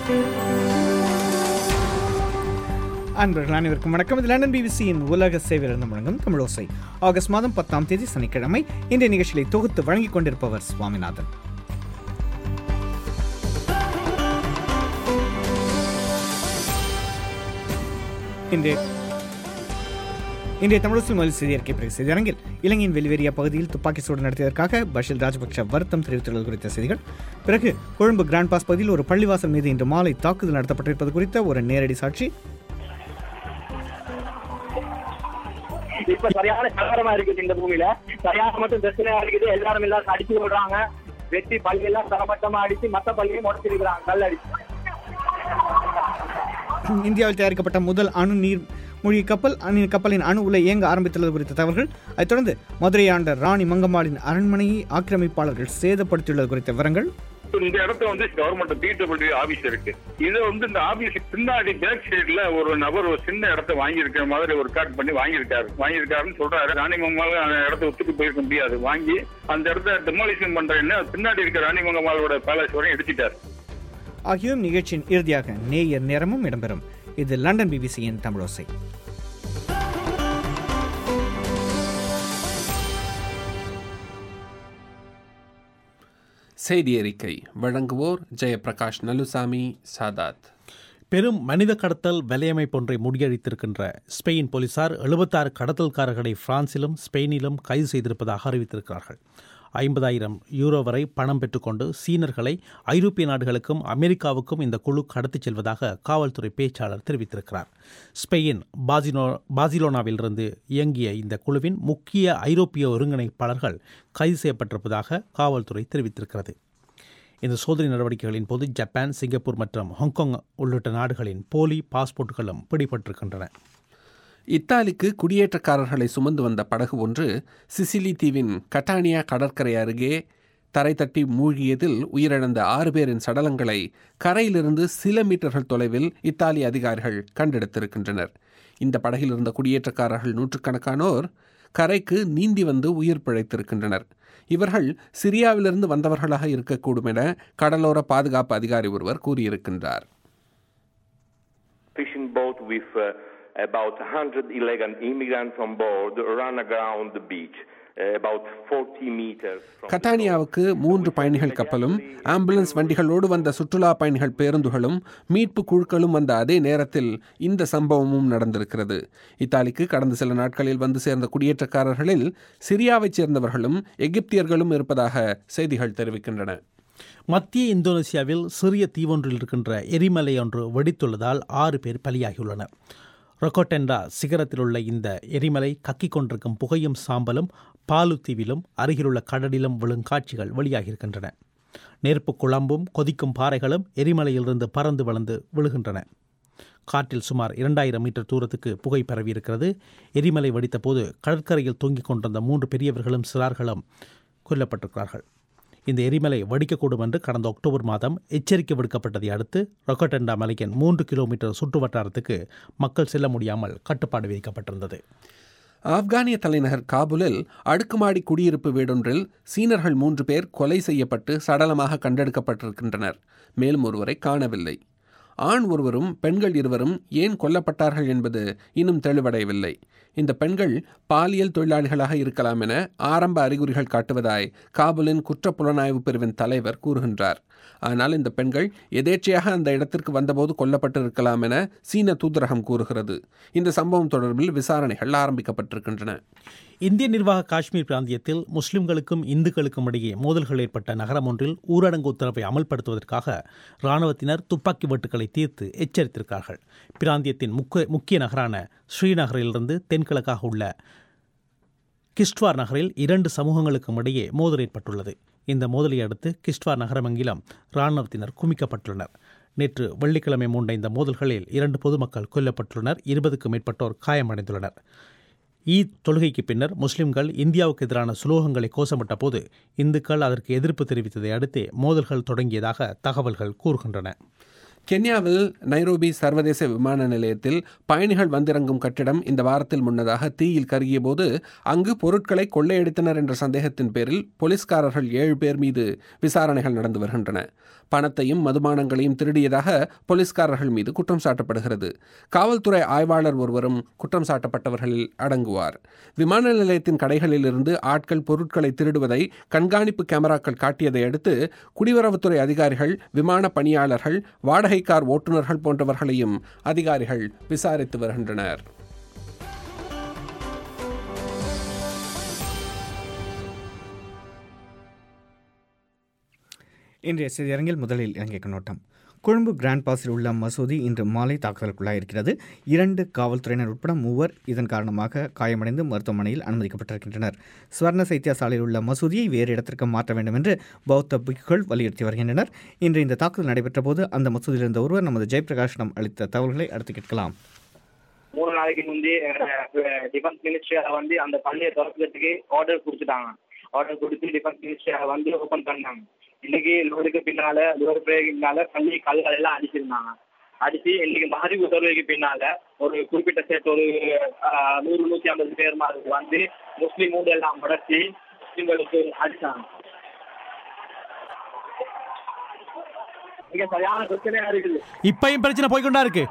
அன்பர்கள் அனைவருக்கும் வணக்கம் இது லண்டன் பிபிசியின் உலக சேவையிலிருந்து முழங்கும் தமிழோசை ஆகஸ்ட் மாதம் பத்தாம் தேதி சனிக்கிழமை இன்றைய நிகழ்ச்சியை தொகுத்து வழங்கிக் கொண்டிருப்பவர் சுவாமிநாதன் இன்றைய இன்றைய தமிழக முதல் செய்தி அறிக்கை பிறகு செய்தியரங்கில் இலங்கையின் வெளிவேறிய பகுதியில் துப்பாக்கி சூடு நடத்தியதற்காக பஷில் ராஜபக்ஷ வருத்தம் தெரிவித்துள்ளது குறித்த செய்திகள் பிறகு கொழும்பு கிராண்ட் பாஸ் பகுதியில் ஒரு பள்ளிவாசல் மீது இன்று மாலை தாக்குதல் நடத்தப்பட்டிருப்பது குறித்த ஒரு நேரடி சாட்சி இப்ப சரியான கலவரமா இருக்குது இந்த பூமியில சரியான மட்டும் பிரச்சனையா இருக்குது எல்லாரும் எல்லாரும் அடிச்சு விடுறாங்க வெட்டி பள்ளி எல்லாம் தரமட்டமா அடிச்சு மத்த பள்ளியும் உடச்சிருக்கிறாங்க கல் அடிச்சு இந்தியாவில் தயாரிக்கப்பட்ட முதல் அணு நீர் மூழ்கி கப்பல் அணு கப்பலின் அணு உலை இயங்க ஆரம்பித்துள்ளது குறித்த தகவல்கள் அதைத் தொடர்ந்து மதுரை ஆண்ட ராணி மங்கம்மாளின் அரண்மனையை ஆக்கிரமிப்பாளர்கள் சேதப்படுத்தியுள்ளது குறித்த விவரங்கள் இந்த இடத்துல வந்து கவர்மெண்ட் பிடபிள்யூ ஆபீஸ் இருக்கு இது வந்து இந்த ஆபீஸ் பின்னாடி பேக் சைடுல ஒரு நபர் ஒரு சின்ன இடத்த வாங்கியிருக்கிற மாதிரி ஒரு ரெக்கார்ட் பண்ணி வாங்கியிருக்காரு வாங்கியிருக்காருன்னு சொல்றாரு ராணிமங்கமால அந்த இடத்த ஒத்துக்கு போயிருக்க முடியாது வாங்கி அந்த இடத்த டெமாலிஷன் பண்றேன்னு பின்னாடி இருக்க ராணிமங்கமாலோட பேலஸ் வரையும் எடுத்துட்டாரு ஆகியோரும் நிகழ்ச்சியின் இறுதியாக நேயர் நேரமும் இடம்பெறும் இது லண்டன் பிபிசியின் தமிழோசை செய்தி அறிக்கை வழங்குவோர் ஜெயபிரகாஷ் நலுசாமி சாதாத் பெரும் மனித கடத்தல் வலையமைப்பு ஒன்றை முறியடித்திருக்கின்ற ஸ்பெயின் போலீசார் எழுபத்தாறு கடத்தல்காரர்களை பிரான்சிலும் ஸ்பெயினிலும் கைது செய்திருப்பதாக அறிவித்திருக்கிறார்கள் ஐம்பதாயிரம் யூரோ வரை பணம் பெற்றுக்கொண்டு சீனர்களை ஐரோப்பிய நாடுகளுக்கும் அமெரிக்காவுக்கும் இந்த குழு கடத்திச் செல்வதாக காவல்துறை பேச்சாளர் தெரிவித்திருக்கிறார் ஸ்பெயின் பாசினோ பாசிலோனாவிலிருந்து இயங்கிய இந்த குழுவின் முக்கிய ஐரோப்பிய ஒருங்கிணைப்பாளர்கள் கைது செய்யப்பட்டிருப்பதாக காவல்துறை தெரிவித்திருக்கிறது இந்த சோதனை நடவடிக்கைகளின் போது ஜப்பான் சிங்கப்பூர் மற்றும் ஹாங்காங் உள்ளிட்ட நாடுகளின் போலி பாஸ்போர்ட்டுகளும் பிடிபட்டிருக்கின்றன இத்தாலிக்கு குடியேற்றக்காரர்களை சுமந்து வந்த படகு ஒன்று சிசிலி தீவின் கட்டானியா கடற்கரை அருகே தரை தட்டி மூழ்கியதில் உயிரிழந்த ஆறு பேரின் சடலங்களை கரையிலிருந்து சில மீட்டர்கள் தொலைவில் இத்தாலி அதிகாரிகள் கண்டெடுத்திருக்கின்றனர் இந்த படகில் இருந்த குடியேற்றக்காரர்கள் நூற்றுக்கணக்கானோர் கரைக்கு நீந்தி வந்து உயிர் பிழைத்திருக்கின்றனர் இவர்கள் சிரியாவிலிருந்து வந்தவர்களாக இருக்கக்கூடும் என கடலோர பாதுகாப்பு அதிகாரி ஒருவர் கூறியிருக்கின்றார் fishing boat with uh, about 100 illegal immigrants on board ran aground the beach. uh, About 40 meters from கட்டானியாவுக்கு மூன்று பயணிகள் கப்பலும் ஆம்புலன்ஸ் வண்டிகளோடு வந்த சுற்றுலா பயணிகள் பேருந்துகளும் மீட்பு குழுக்களும் வந்த அதே நேரத்தில் இந்த சம்பவமும் நடந்திருக்கிறது இத்தாலிக்கு கடந்த சில நாட்களில் வந்து சேர்ந்த குடியேற்றக்காரர்களில் சிரியாவைச் சேர்ந்தவர்களும் எகிப்தியர்களும் இருப்பதாக செய்திகள் தெரிவிக்கின்றன மத்திய இந்தோனேசியாவில் சிறிய தீவொன்றில் இருக்கின்ற எரிமலை ஒன்று வெடித்துள்ளதால் ஆறு பேர் பலியாகியுள்ளனர் ரொக்கோட்டெண்டா சிகரத்தில் உள்ள இந்த எரிமலை கக்கிக் கொண்டிருக்கும் புகையும் சாம்பலும் பாலு தீவிலும் அருகிலுள்ள கடலிலும் விழும் காட்சிகள் வெளியாகியிருக்கின்றன நெருப்பு குழம்பும் கொதிக்கும் பாறைகளும் எரிமலையிலிருந்து பறந்து வளர்ந்து விழுகின்றன காற்றில் சுமார் இரண்டாயிரம் மீட்டர் தூரத்துக்கு புகை பரவியிருக்கிறது எரிமலை வெடித்தபோது கடற்கரையில் தொங்கிக் கொண்டிருந்த மூன்று பெரியவர்களும் சிறார்களும் கொல்லப்பட்டிருக்கிறார்கள் இந்த எரிமலை வெடிக்கக்கூடும் என்று கடந்த அக்டோபர் மாதம் எச்சரிக்கை விடுக்கப்பட்டதை அடுத்து ரொக்கட்டெண்டா மலையின் மூன்று கிலோமீட்டர் சுற்று வட்டாரத்துக்கு மக்கள் செல்ல முடியாமல் கட்டுப்பாடு விதிக்கப்பட்டிருந்தது ஆப்கானிய தலைநகர் காபுலில் அடுக்குமாடி குடியிருப்பு வீடொன்றில் சீனர்கள் மூன்று பேர் கொலை செய்யப்பட்டு சடலமாக கண்டெடுக்கப்பட்டிருக்கின்றனர் மேலும் ஒருவரை காணவில்லை ஆண் ஒருவரும் பெண்கள் இருவரும் ஏன் கொல்லப்பட்டார்கள் என்பது இன்னும் தெளிவடையவில்லை இந்த பெண்கள் பாலியல் தொழிலாளிகளாக இருக்கலாம் என ஆரம்ப அறிகுறிகள் காட்டுவதாய் காபுலின் குற்ற புலனாய்வு பிரிவின் தலைவர் கூறுகின்றார் ஆனால் இந்த பெண்கள் எதேச்சையாக அந்த இடத்திற்கு வந்தபோது கொல்லப்பட்டு இருக்கலாம் என சீன தூதரகம் கூறுகிறது இந்த சம்பவம் தொடர்பில் விசாரணைகள் ஆரம்பிக்கப்பட்டிருக்கின்றன இந்திய நிர்வாக காஷ்மீர் பிராந்தியத்தில் முஸ்லிம்களுக்கும் இந்துக்களுக்கும் இடையே மோதல்கள் ஏற்பட்ட நகரம் ஒன்றில் ஊரடங்கு உத்தரவை அமல்படுத்துவதற்காக இராணுவத்தினர் துப்பாக்கி வெட்டுக்களை தீர்த்து எச்சரித்திருக்கிறார்கள் பிராந்தியத்தின் முக்கிய முக்கிய நகரான ஸ்ரீநகரிலிருந்து தென்கிழக்காக உள்ள கிஷ்ட்வார் நகரில் இரண்டு சமூகங்களுக்கும் இடையே மோதல் ஏற்பட்டுள்ளது இந்த மோதலை அடுத்து கிஷ்ட்வார் நகரமெங்கிலும் இராணுவத்தினர் குமிக்கப்பட்டுள்ளனர் நேற்று வெள்ளிக்கிழமை மூண்ட இந்த மோதல்களில் இரண்டு பொதுமக்கள் கொல்லப்பட்டுள்ளனர் இருபதுக்கும் மேற்பட்டோர் காயமடைந்துள்ளனர் ஈத் தொழுகைக்கு பின்னர் முஸ்லிம்கள் இந்தியாவுக்கு எதிரான சுலோகங்களை கோஷமிட்ட போது இந்துக்கள் அதற்கு எதிர்ப்பு தெரிவித்ததை அடுத்தே மோதல்கள் தொடங்கியதாக தகவல்கள் கூறுகின்றன கென்யாவில் நைரோபி சர்வதேச விமான நிலையத்தில் பயணிகள் வந்திறங்கும் கட்டிடம் இந்த வாரத்தில் முன்னதாக தீயில் கருகிய போது அங்கு பொருட்களை கொள்ளையடித்தனர் என்ற சந்தேகத்தின் பேரில் போலீஸ்காரர்கள் ஏழு பேர் மீது விசாரணைகள் நடந்து வருகின்றன பணத்தையும் மதுபானங்களையும் திருடியதாக போலீஸ்காரர்கள் மீது குற்றம் சாட்டப்படுகிறது காவல்துறை ஆய்வாளர் ஒருவரும் குற்றம் சாட்டப்பட்டவர்களில் அடங்குவார் விமான நிலையத்தின் கடைகளிலிருந்து ஆட்கள் பொருட்களை திருடுவதை கண்காணிப்பு கேமராக்கள் காட்டியதை அடுத்து குடிவரவுத்துறை அதிகாரிகள் விமான பணியாளர்கள் வாடகை கார் ஓட்டுநர்கள் போன்றவர்களையும் அதிகாரிகள் விசாரித்து வருகின்றனர் இன்றைய செய்தியரங்கில் முதலில் இலங்கை கண்ணோட்டம் கொழும்பு கிராண்ட் பாஸில் உள்ள மசூதி இன்று மாலை தாக்குதலுக்குள்ளாயிருக்கிறது இரண்டு காவல்துறையினர் உட்பட மூவர் இதன் காரணமாக காயமடைந்து மருத்துவமனையில் அனுமதிக்கப்பட்டிருக்கின்றனர் ஸ்வர்ண சைத்தியா சாலையில் உள்ள மசூதியை வேறு இடத்திற்கு மாற்ற வேண்டும் என்று பௌத்த பிக்குகள் வலியுறுத்தி வருகின்றனர் இன்று இந்த தாக்குதல் நடைபெற்ற போது அந்த மசூதியில் இருந்த ஒருவர் நமது ஜெயபிரகாஷிடம் அளித்த தகவல்களை அடுத்து கேட்கலாம் மூணு நாளைக்கு முந்தி டிஃபென்ஸ் மினிஸ்ட்ரியால வந்து அந்த பள்ளியை திறக்கிறதுக்கு ஆர்டர் கொடுத்துட்டாங்க ஆர்டர் கொடுத்து டிஃபென்ஸ் மினிஸ்ட்ரியால வந்து ஓபன் பண்ணாங்க இன்னைக்கு லோடுக்கு பின்னால லோடு பிரேக்கினால பள்ளி கல்கள் எல்லாம் அடிச்சிருந்தாங்க அடிச்சு இன்னைக்கு மகரி உத்தரவுக்கு பின்னால ஒரு குறிப்பிட்ட செட் ஒரு ஆஹ், நூறு நூத்தி ஐம்பது பேர் மாதிரி வந்து முஸ்லீம் ஊடு எல்லாம் முடச்சி முஸ்லீம்களுக்கு அடிச்சாங்க இங்க சரியான பிரச்சனையா இருக்குது இப்பயும் பிரச்சனை போய்க்கொண்டா இருக்கு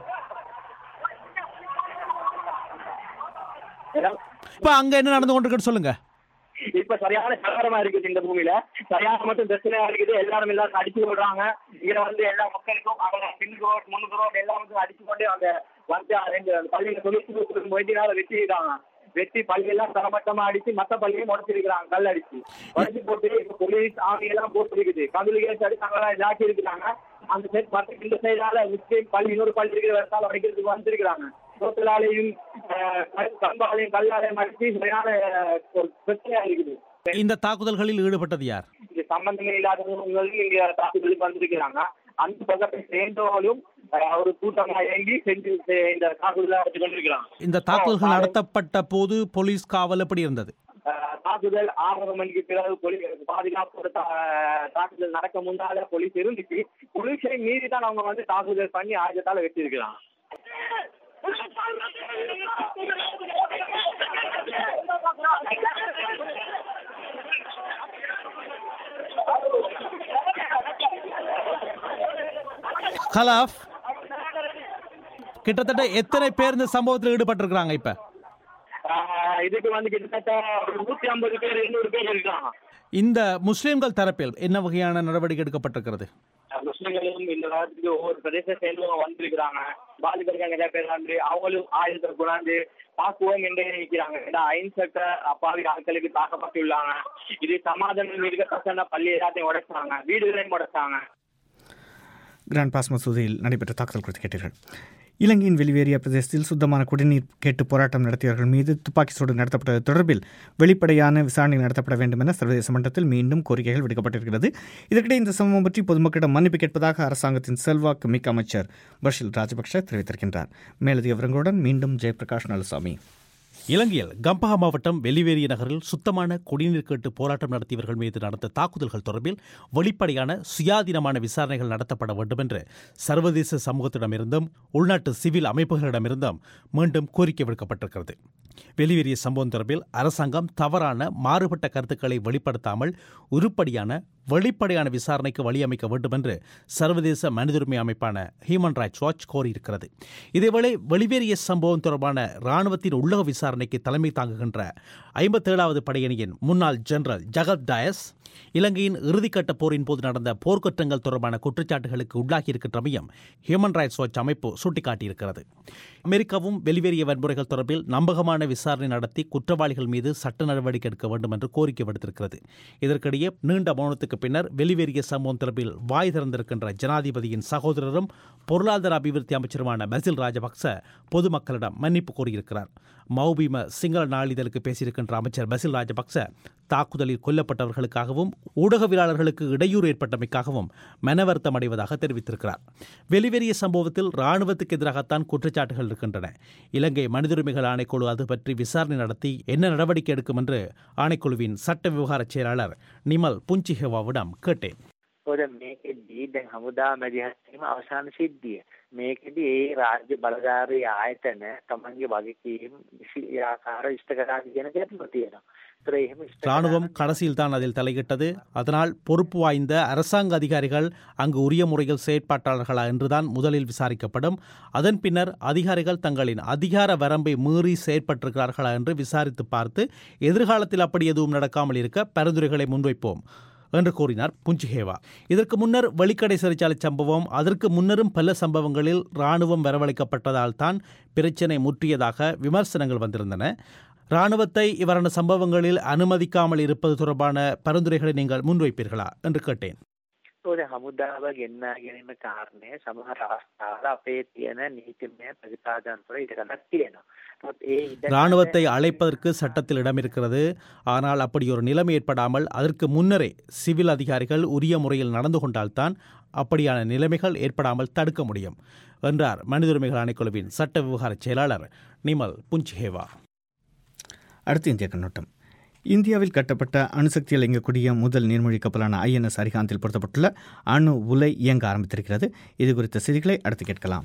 ஏன்னா, இப்ப அங்க என்ன நடந்து கொண்டிருக்குன்னு சொல்லுங்க இப்ப சரியான கலவரமா இருக்குது இந்த பூமியில சரியான மட்டும் பிரச்சனையா இருக்குது எல்லாரும் எல்லாரும் அடிச்சு விடுறாங்க இங்க வந்து எல்லா மக்களுக்கும் அவங்க பின் ரோட் முன் ரோட் எல்லாம் வந்து அடிச்சு கொண்டு அந்த வந்து ரெண்டு பள்ளியில தொழிற்சி வைத்தியனால வெட்டிருக்காங்க வெட்டி பள்ளியெல்லாம் தரமட்டமா அடிச்சு மத்த பள்ளியும் உடச்சிருக்கிறாங்க கல் அடிச்சு உடச்சி போட்டு இப்ப போலீஸ் ஆர்மி எல்லாம் போட்டுருக்குது கம்யூனிகேஷன் அடிச்சு அங்கெல்லாம் இதாக்கி இருக்கிறாங்க அந்த சைட் பத்து இந்த சைடால முஸ்லீம் பள்ளி இன்னொரு பள்ளி இருக்கிற இடத்தால உடைக்கிறதுக்கு வந்திருக்கிறாங்க சோத்தலாலையும் கம்பாலையும் கல்லாலையும் அடிச்சு சரியான அஹ், ஒரு பிரச்சனையா இருக்குது இந்த தாக்குதல்களில் ஈடுபட்டது யார் இது சம்பந்தமே இல்லாதவங்களும் இங்க தாக்குதலுக்கு வந்திருக்கிறாங்க அந்த பக்கத்தை சேர்ந்தவங்களும் அஹ், ஒரு கூட்டமா இயங்கி செஞ்சு செ- இந்த தாக்குதலை அடிச்சு கொண்டிருக்கிறாங்க இந்த தாக்குதல்கள் நடத்தப்பட்ட போது போலீஸ் காவல் எப்படி இருந்தது அஹ், தாக்குதல் ஆறரை மணிக்கு பிறகு போலீஸ் பாதுகாப்போட தா- தாக்குதல் நடக்க முன்னால போலீஸ் இருந்துச்சு போலீஸை மீறி தான் அவங்க வந்து தாக்குதல் பண்ணி ஆயுதத்தால வெட்டி இருக்கிறாங்க கலாஃப் கிட்டத்தட்ட எத்தனை பேர் இந்த சம்பவத்தில் ஈடுபட்டிருக்கிறாங்க இப்ப ஆஹ் இதுக்கு வந்து கிட்டத்தட்ட ஒரு நூத்தி ஐம்பது பேர் இருநூறு பேர் இருக்காங்க இந்த முஸ்லிம்கள் தரப்பில் என்ன வகையான நடவடிக்கை எடுக்கப்பட்டிருக்கிறது முஸ்லிம்களும் இந்த காலத்துக்கு ஒவ்வொரு பிரதேச சேர்ந்தவங்க வந்திருக்கிறாங்க பாதிப்பர்கள் நிறைய பேர் வந்து அவங்களும் ஆயுதத்தை கொண்டாந்து தாக்குவோம் என்றே நிற்கிறாங்க ஏன்னா அஹிம்சக்க அப்பாவி ஆட்களுக்கு தாக்கப்பட்டுள்ளாங்க இது சமாதானம் இருக்கத்தக்க பள்ளி எல்லாத்தையும் உடைச்சாங்க வீடுகளையும் உடைச்சாங்க கிராண்ட் பாஸ் மசூதியில் நடைபெற்ற தாக்குதல் குறித்து கேட்டீர்கள் இலங்கையின் வெளிவேறிய பிரதேசத்தில் சுத்தமான குடிநீர் கேட்டு போராட்டம் நடத்தியவர்கள் மீது துப்பாக்கி சூடு நடத்தப்பட்டது தொடர்பில் வெளிப்படையான விசாரணை நடத்தப்பட வேண்டும் என சர்வதேச மன்றத்தில் மீண்டும் கோரிக்கைகள் விடுக்கப்பட்டிருக்கிறது இதற்கிடையே இந்த சம்பவம் பற்றி பொதுமக்களிடம் மன்னிப்பு கேட்பதாக அரசாங்கத்தின் செல்வாக்கு மிக்க அமைச்சர் பஷில் ராஜபக்ஷ தெரிவித்திருக்கின்றார் மேலதிக விவரங்களுடன் மீண்டும் ஜெயபிரகாஷ் நலசாமி இலங்கையில் கம்பஹா மாவட்டம் வெலிவேரிய நகரில் சுத்தமான குடிநீர் கேட்டு போராட்டம் நடத்தியவர்கள் மீது நடந்த தாக்குதல்கள் தொடர்பில் வெளிப்படையான சுயாதீனமான விசாரணைகள் நடத்தப்பட வேண்டும் என்று சர்வதேச சமூகத்திடமிருந்தும் உள்நாட்டு சிவில் அமைப்புகளிடமிருந்தும் மீண்டும் கோரிக்கை விடுக்கப்பட்டிருக்கிறது வெளிவேறிய சம்பவம் தொடர்பில் அரசாங்கம் தவறான மாறுபட்ட கருத்துக்களை வெளிப்படுத்தாமல் உருப்படியான வெளிப்படையான விசாரணைக்கு வழியமைக்க வேண்டும் என்று சர்வதேச மனிதுரிமை அமைப்பான ஹியூமன் ரைட்ஸ் வாட்ச் கோரியிருக்கிறது இதேவேளை வெளிவேறிய சம்பவம் தொடர்பான இராணுவத்தின் உள்ளக விசாரணைக்கு தலைமை தாங்குகின்ற ஐம்பத்தேழாவது படையணியின் முன்னாள் ஜெனரல் ஜகத் டயஸ் இலங்கையின் இறுதிக்கட்ட போரின் போது நடந்த போர்க்குற்றங்கள் தொடர்பான குற்றச்சாட்டுகளுக்கு உள்ளாகியிருக்கின்றமையும் ஹியூமன் ரைட்ஸ் வாட்ச் அமைப்பு சுட்டிக்காட்டியிருக்கிறது அமெரிக்காவும் வெளிவேறிய வன்முறைகள் தொடர்பில் நம்பகமான விசாரணை நடத்தி குற்றவாளிகள் மீது சட்ட நடவடிக்கை எடுக்க வேண்டும் என்று கோரிக்கை விடுத்திருக்கிறது இதற்கிடையே நீண்ட மௌனத்துக்கு பின்னர் வெளிவேறிய சம்பவம் தொடர்பில் வாய் திறந்திருக்கின்ற ஜனாதிபதியின் சகோதரரும் பொருளாதார அபிவிருத்தி அமைச்சருமான பசில் ராஜபக்ச பொதுமக்களிடம் மன்னிப்பு கோரியிருக்கிறார் மௌபிம சிங்கள நாளிதழுக்கு பேசியிருக்கின்ற அமைச்சர் பசில் ராஜபக்ச தாக்குதலில் கொல்லப்பட்டவர்களுக்காகவும் ஊடகவியலாளர்களுக்கு இடையூறு ஏற்பட்டமைக்காகவும் மனவருத்தம் அடைவதாக தெரிவித்திருக்கிறார் வெளிவெறிய சம்பவத்தில் ராணுவத்துக்கு எதிராகத்தான் குற்றச்சாட்டுகள் இருக்கின்றன இலங்கை மனிதுரிமைகள் ஆணைக்குழு அது பற்றி விசாரணை நடத்தி என்ன நடவடிக்கை எடுக்கும் என்று ஆணைக்குழுவின் சட்ட விவகார செயலாளர் நிமல் புஞ்சிஹெவாவிடம் கேட்டேன் මොකද මේකෙදී දැන් හමුදා මැදිහත් වීම අවසාන සිද්ධිය. මේකෙදී ඒ රාජ්‍ය බලධාරී ආයතන තමන්ගේ වගකීම් විශාකාර ඉෂ්ට කරාදී කියන ගැටලුව තියෙනවා. ඒතර එහෙම ඉෂ්ට ராணுவம் கடைசியில் தான் அதில் தலையிட்டது அதனால் பொறுப்பு வாய்ந்த அரசாங்க அதிகாரிகள் அங்கு உரிய முறையில் செயற்பாட்டாளர்களா என்றுதான் முதலில் விசாரிக்கப்படும் அதன் பின்னர் அதிகாரிகள் தங்களின் அதிகார வரம்பை மீறி செயற்பட்டிருக்கிறார்களா என்று விசாரித்து பார்த்து எதிர்காலத்தில் அப்படி எதுவும் நடக்காமல் இருக்க பரிந்துரைகளை முன்வைப்போம் என்று கூறினார் புஞ்சிஹேவா இதற்கு முன்னர் வெளிக்கடை சிறைச்சாலை சம்பவம் அதற்கு முன்னரும் பல சம்பவங்களில் இராணுவம் வரவழைக்கப்பட்டதால் தான் பிரச்சினை முற்றியதாக விமர்சனங்கள் வந்திருந்தன இராணுவத்தை இவரான சம்பவங்களில் அனுமதிக்காமல் இருப்பது தொடர்பான பரிந்துரைகளை நீங்கள் முன்வைப்பீர்களா என்று கேட்டேன் ඒකෝද හමුදාව ගෙන්නා ගැනීම කාරණය සමහර අවස්ථාවල අපේ තියෙන නීතිමය ප්‍රතිපාදන් තුළ ඊට ගණක් තියෙනවා. නමුත් ඒ ඉඩ இராணுவத்தை அழைப்பதற்கு சட்டத்தில் இடம் இருக்கிறது ஆனால் அப்படி ஒரு நிலைமை ஏற்படாமல் அதற்கு முன்னரே சிவில் அதிகாரிகள் உரிய முறையில் நடந்து கொண்டால்தான் அப்படியான நிலைமைகள் ஏற்படாமல் தடுக்க முடியும் என்றார் மனித உரிமைகள் ஆணைக்குழுவின் சட்ட விவகார செயலாளர் நிமல் புஞ்ச்ஹேவா அடுத்து இந்திய கண்ணோட்டம் இந்தியாவில் கட்டப்பட்ட அணுசக்தியில் இயங்கக்கூடிய முதல் நீர்மூழ்கி கப்பலான ஐஎன்எஸ் அரிகாந்தில் பொருத்தப்பட்டுள்ள அணு உலை இயங்க ஆரம்பித்திருக்கிறது இது குறித்த செய்திகளை அடுத்து கேட்கலாம்